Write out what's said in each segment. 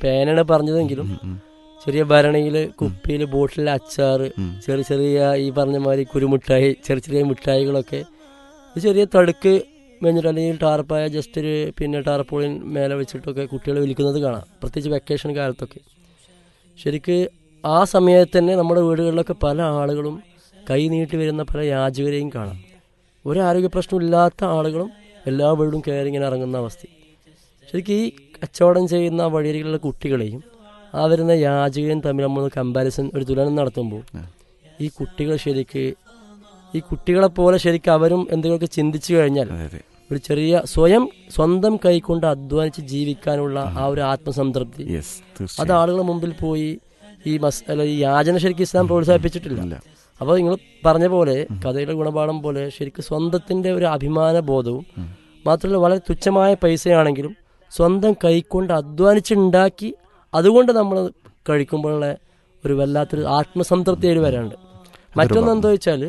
പേനാണ് പറഞ്ഞതെങ്കിലും ചെറിയ ഭരണിയിൽ കുപ്പിയിൽ ബോട്ടിൽ അച്ചാറ് ചെറിയ ചെറിയ ഈ പറഞ്ഞ മാതിരി കുരുമുട്ടായി ചെറിയ ചെറിയ മിഠായികളൊക്കെ ഇത് ചെറിയ തടുക്ക് മെഞ്ഞിട്ട് അല്ലെങ്കിൽ ടാർപ്പായ ജസ്റ്റ് ഒരു പിന്നെ ടാർപ്പോളിൻ മേലെ വെച്ചിട്ടൊക്കെ കുട്ടികൾ വിൽക്കുന്നത് കാണാം പ്രത്യേകിച്ച് വെക്കേഷൻ കാലത്തൊക്കെ ശരിക്ക് ആ സമയത്ത് തന്നെ നമ്മുടെ വീടുകളിലൊക്കെ പല ആളുകളും കൈ നീട്ടി വരുന്ന പല യാചകരെയും കാണാം ഒരു ആരോഗ്യ പ്രശ്നമില്ലാത്ത ആളുകളും എല്ലാ വീടും കയറി ഇങ്ങനെ ഇറങ്ങുന്ന അവസ്ഥ ശരിക്കും ഈ കച്ചവടം ചെയ്യുന്ന വഴിയരികളിലെ കുട്ടികളെയും ആ വരുന്ന യാചകരും തമ്മിൽ നമ്മൾ കമ്പാരിസൺ ഒരു തുലനം നടത്തുമ്പോൾ ഈ കുട്ടികൾ ശരിക്ക് ഈ കുട്ടികളെ പോലെ ശരിക്കും അവരും എന്തെങ്കിലുമൊക്കെ ചിന്തിച്ചു കഴിഞ്ഞാൽ അതെ അതെ ഒരു ചെറിയ സ്വയം സ്വന്തം കൈകൊണ്ട് അധ്വാനിച്ച് ജീവിക്കാനുള്ള ആ ഒരു ആത്മസംതൃപ്തി യെസ് അത് തീർച്ചയായും ആളുകളുടെ മുമ്പിൽ പോയി ഈ മസ് അല്ല ഈ യാചന ശരിക്കും ഇസ്ലാം പ്രോത്സാഹിപ്പിച്ചിട്ടില്ല ഇല്ല. അപ്പോൾ നിങ്ങൾ പറഞ്ഞ പോലെ കഥയുടെ ഗുണപാഠം പോലെ ശരിക്കും സ്വന്തത്തിന്റെ ഒരു അഭിമാന ബോധവും മാത്രമല്ല വളരെ തുച്ഛമായ പൈസയാണെങ്കിലും സ്വന്തം കൈകൊണ്ട് അധ്വാനിച്ചുണ്ടാക്കി അതുകൊണ്ട് നമ്മൾ കഴിക്കുമ്പോഴുള്ള ഒരു വല്ലാത്തൊരു ആത്മസംതൃപ്തി അതിൽ വരാണ്ട് മറ്റൊന്ന് എന്താ വെച്ചാൽ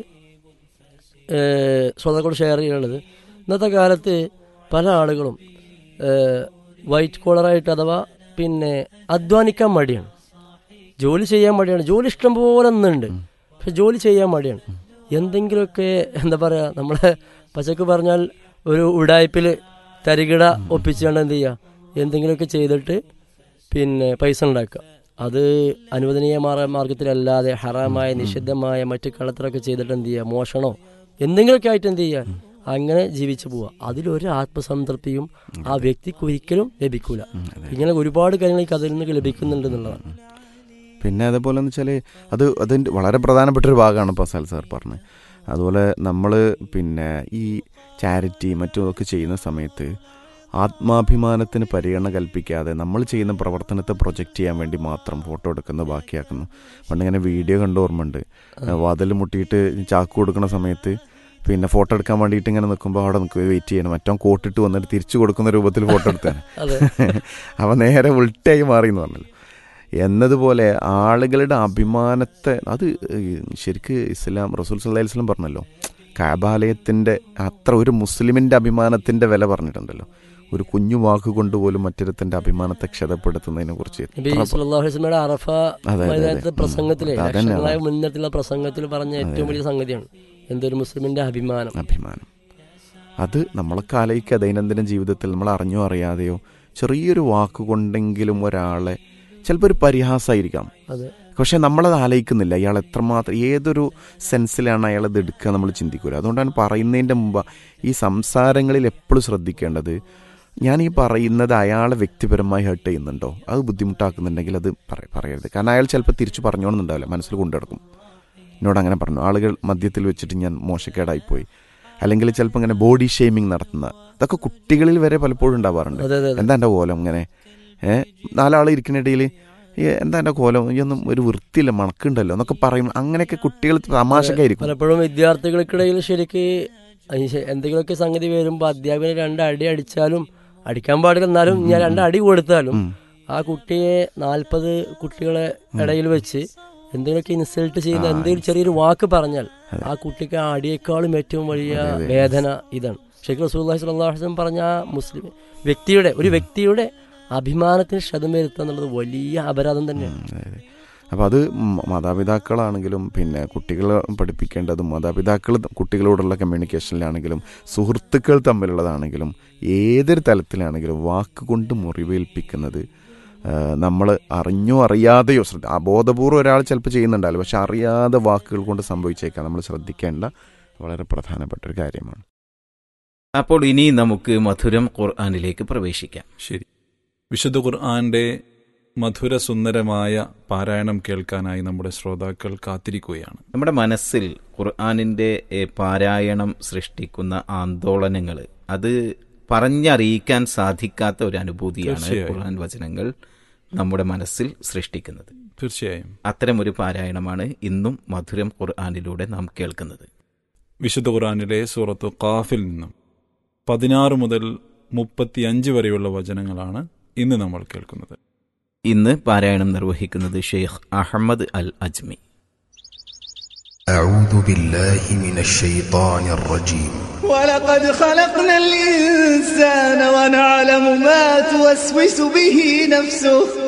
സ്വതക്കൂടെ ഷെയർ ചെയ്യാനുള്ളത് ഇന്നത്തെ കാലത്ത് പല ആളുകളും വൈറ്റ് കോളറായിട്ട് അഥവാ പിന്നെ അധ്വാനിക്കാൻ മടിയാണ് ജോലി ചെയ്യാൻ മടിയാണ് ജോലി ഇഷ്ടംപോലെ ഒന്നുണ്ട് പക്ഷെ ജോലി ചെയ്യാൻ മടിയാണ് എന്തെങ്കിലുമൊക്കെ എന്താ പറയുക നമ്മളെ പച്ചക്ക് പറഞ്ഞാൽ ഒരു ഉടായ്പിൽ തരികിട ഒപ്പിച്ചുകൊണ്ട് എന്ത് ചെയ്യുക എന്തെങ്കിലുമൊക്കെ ചെയ്തിട്ട് പിന്നെ പൈസ ഉണ്ടാക്കുക അത് അനുവദനീയ മാർഗ മാർഗത്തിലല്ലാതെ ഹറാമായ നിഷിദ്ധമായ മറ്റു കളത്തിലൊക്കെ ചെയ്തിട്ട് എന്ത് ചെയ്യുക മോഷണോ എന്തെങ്കിലുമൊക്കെ ആയിട്ട് എന്ത് ചെയ്യുക അങ്ങനെ ജീവിച്ചു പോവുക അതിലൊരു ആത്മസംതൃപ്തിയും ആ വ്യക്തിക്ക് ഒരിക്കലും ലഭിക്കൂല ഇങ്ങനെ ഒരുപാട് കാര്യങ്ങൾ ഈ കഥയിൽ നിന്ന് ലഭിക്കുന്നുണ്ട് എന്നുള്ളതാണ് പിന്നെ അതേപോലെ എന്ന് വെച്ചാൽ അത് അതിൻ്റെ വളരെ പ്രധാനപ്പെട്ട ഒരു ഭാഗമാണ് ഇപ്പോൾ സൽ സാർ പറഞ്ഞത് അതുപോലെ നമ്മൾ പിന്നെ ഈ ചാരിറ്റി മറ്റും ഒക്കെ ചെയ്യുന്ന സമയത്ത് ആത്മാഭിമാനത്തിന് പരിഗണന കൽപ്പിക്കാതെ നമ്മൾ ചെയ്യുന്ന പ്രവർത്തനത്തെ പ്രൊജക്റ്റ് ചെയ്യാൻ വേണ്ടി മാത്രം ഫോട്ടോ എടുക്കുന്ന ബാക്കിയാക്കുന്നു പണ്ടിങ്ങനെ വീഡിയോ കണ്ട ഓർമ്മയുണ്ട് വാതിൽ മുട്ടിയിട്ട് ചാക്ക് കൊടുക്കുന്ന സമയത്ത് പിന്നെ ഫോട്ടോ എടുക്കാൻ വേണ്ടിയിട്ട് ഇങ്ങനെ നിൽക്കുമ്പോൾ അവിടെ നിൽക്കുക വെയിറ്റ് ചെയ്യണം മറ്റോ കോട്ടിട്ട് വന്നിട്ട് തിരിച്ചു കൊടുക്കുന്ന രൂപത്തിൽ ഫോട്ടോ എടുത്താണ് അതെ അവൻ നേരെ ഉൾട്ടായി മാറി എന്ന് പറഞ്ഞല്ലോ എന്നതുപോലെ ആളുകളുടെ അഭിമാനത്തെ അത് ശരിക്ക് ഇസ്ലാം റസൂൽ സല്ലാ വസ്ലം പറഞ്ഞല്ലോ കാബാലയത്തിൻ്റെ അത്ര ഒരു മുസ്ലിമിൻ്റെ അഭിമാനത്തിൻ്റെ വില പറഞ്ഞിട്ടുണ്ടല്ലോ ഒരു കുഞ്ഞു വാക്ക് കൊണ്ട് പോലും മറ്റൊരുത്തൻ്റെ അഭിമാനത്തെ ക്ഷതപ്പെടുത്തുന്നതിനെ കുറിച്ച് നബി സല്ലല്ലാഹു അലൈഹി വസല്ലമയുടെ അറഫ അതെ, അതെ. മൈതാനത്തെ ഉം. പ്രസംഗത്തിലെ അതന്നെ, ലക്ഷങ്ങളായ മുന്നിട്ടുള്ള പ്രസംഗത്തിൽ പറഞ്ഞ ഏറ്റവും വലിയ സംഗതിയാണ് എന്തൊരു മുസ്ലിമിന്റെ അഭിമാനം അഭിമാനം അത് നമ്മളൊക്കെ ആലോചിക്കുക ദൈനംദിന ജീവിതത്തിൽ നമ്മൾ അറിഞ്ഞോ അറിയാതെയോ ചെറിയൊരു വാക്ക് കൊണ്ടെങ്കിലും ഒരാളെ ചിലപ്പോൾ ഒരു പരിഹാസമായിരിക്കാം അതെ പക്ഷെ നമ്മളത് ആലോചിക്കുന്നില്ല അയാൾ എത്രമാത്രം ഏതൊരു സെൻസിലാണ് അയാൾ ഇത് എടുക്കുക നമ്മൾ ചിന്തിക്കൂല അതുകൊണ്ടാണ് പറയുന്നതിൻ്റെ മുമ്പ് ഈ സംസാരങ്ങളിൽ എപ്പോഴും ശ്രദ്ധിക്കേണ്ടത് ഞാൻ ഈ പറയുന്നത് അയാളെ വ്യക്തിപരമായി ഹേർട്ട് ചെയ്യുന്നുണ്ടോ അത് ബുദ്ധിമുട്ടാക്കുന്നുണ്ടെങ്കിൽ അത് പറ- പറയരുത് കാരണം അയാൾ ചിലപ്പോൾ തിരിച്ചു പറഞ്ഞോണമെന്നുണ്ടാവില്ല മനസ്സിൽ കൊണ്ടുനടക്കും എന്നോട് അങ്ങനെ പറഞ്ഞു ആളുകൾ മദ്യത്തിൽ വെച്ചിട്ട് ഞാൻ മോശക്കേടായിപ്പോയി അല്ലെങ്കിൽ ചിലപ്പോൾ ഇങ്ങനെ ബോഡി ഷെയ്മിങ് നടത്തുന്ന ഇതൊക്കെ കുട്ടികളിൽ വരെ പലപ്പോഴും ഉണ്ടാവാറുണ്ട് അതെ അതെ അതെ എന്താ എൻ്റെ കോലം ഇങ്ങനെ ഏ നാലാൾ ഇരിക്കുന്നിടയിൽ എന്താ എൻ്റെ കോലം ഈ ഒന്നും ഒരു വൃത്തിയില്ല മണക്കുണ്ടല്ലോ എന്നൊക്കെ പറയും അങ്ങനെയൊക്കെ കുട്ടികൾ തമാശക്കായിരിക്കും പലപ്പോഴും വിദ്യാർത്ഥികൾക്കിടയിൽ ശരിക്ക് അതിന് ശേ- എന്തെങ്കിലുമൊക്കെ സംഗതി വരുമ്പോൾ അധ്യാപകന് രണ്ട് അടി അടിച്ചാലും അടിക്കാൻ പാടില്ല എന്നാലും ഞാൻ രണ്ട് അടി കൊടുത്താലും ഉം. ആ കുട്ടിയെ നാൽപ്പത് കുട്ടികളെ ഇടയിൽ വെച്ച് എന്തെങ്കിലുമൊക്കെ ഇൻസൾട്ട് ചെയ്യുന്ന എന്തെങ്കിലും ചെറിയൊരു വാക്ക് പറഞ്ഞാൽ ആ കുട്ടിക്ക് ആ അടിയേക്കാളും ഏറ്റവും വലിയ വേദന ഇതാണ് ഷെയ്ഖ് റസൂല്ലാഹി സ്വല്ലല്ലാഹു അലൈഹി വസല്ലം പറഞ്ഞ ആ മുസ്ലിം വ്യക്തിയുടെ ഒരു വ്യക്തിയുടെ അഭിമാനത്തിന് ക്ഷതം വരുത്തുക എന്നുള്ളത് വലിയ അപരാധം തന്നെയാണ് അപ്പോൾ അത് മ- മാതാപിതാക്കളാണെങ്കിലും പിന്നെ കുട്ടികളെ പഠിപ്പിക്കേണ്ടതും മാതാപിതാക്കൾ കുട്ടികളോടുള്ള കമ്മ്യൂണിക്കേഷനിലാണെങ്കിലും സുഹൃത്തുക്കൾ തമ്മിലുള്ളതാണെങ്കിലും ഏതൊരു തലത്തിലാണെങ്കിലും വാക്കുകൊണ്ട് മുറിവേൽപ്പിക്കുന്നത് നമ്മൾ അറിഞ്ഞോ അറിയാതെയോ ശ്രദ്ധ അബോധപൂർവ്വം ഒരാൾ ചിലപ്പോൾ ചെയ്യുന്നുണ്ടാവില്ല പക്ഷെ അറിയാതെ വാക്കുകൾ കൊണ്ട് സംഭവിച്ചേക്കാം നമ്മൾ ശ്രദ്ധിക്കേണ്ട വളരെ പ്രധാനപ്പെട്ട ഒരു കാര്യമാണ് അപ്പോൾ ഇനി നമുക്ക് മധുരം ഖുർആാനിലേക്ക് പ്രവേശിക്കാം ശരി വിശുദ്ധ ഖുർആന്റെ മധുരസുന്ദരമായ പാരായണം കേൾക്കാനായി നമ്മുടെ ശ്രോതാക്കൾ കാത്തിരിക്കുകയാണ് നമ്മുടെ മനസ്സിൽ ഖുർആാനിൻ്റെ പാരായണം സൃഷ്ടിക്കുന്ന ആന്തോളനങ്ങൾ അത് പറഞ്ഞറിയിക്കാൻ സാധിക്കാത്ത ഒരു അനുഭൂതിയാണ് തീർച്ചയായും. ഖുർആൻ വചനങ്ങൾ നമ്മുടെ മനസ്സിൽ സൃഷ്ടിക്കുന്നത് തീർച്ചയായും അത്തരം ഒരു പാരായണമാണ് ഇന്നും മധുരം ഖുർആാനിലൂടെ നാം കേൾക്കുന്നത് വിശുദ്ധ ഖുർആനിലെ സൂറത്ത് ഖാഫിൽ നിന്നും പതിനാറ് മുതൽ മുപ്പത്തിയഞ്ച് വരെയുള്ള വചനങ്ങളാണ് ഇന്ന് നമ്മൾ കേൾക്കുന്നത് ഇന്ന് പാരായണം നിർവഹിക്കുന്നത് ഷെയ്ഖ് അഹമ്മദ് അൽ അജ്മി أعوذ بالله من الشيطان الرجيم ولقد خلقنا الإنسان ونعلم ما توسوس به نفسه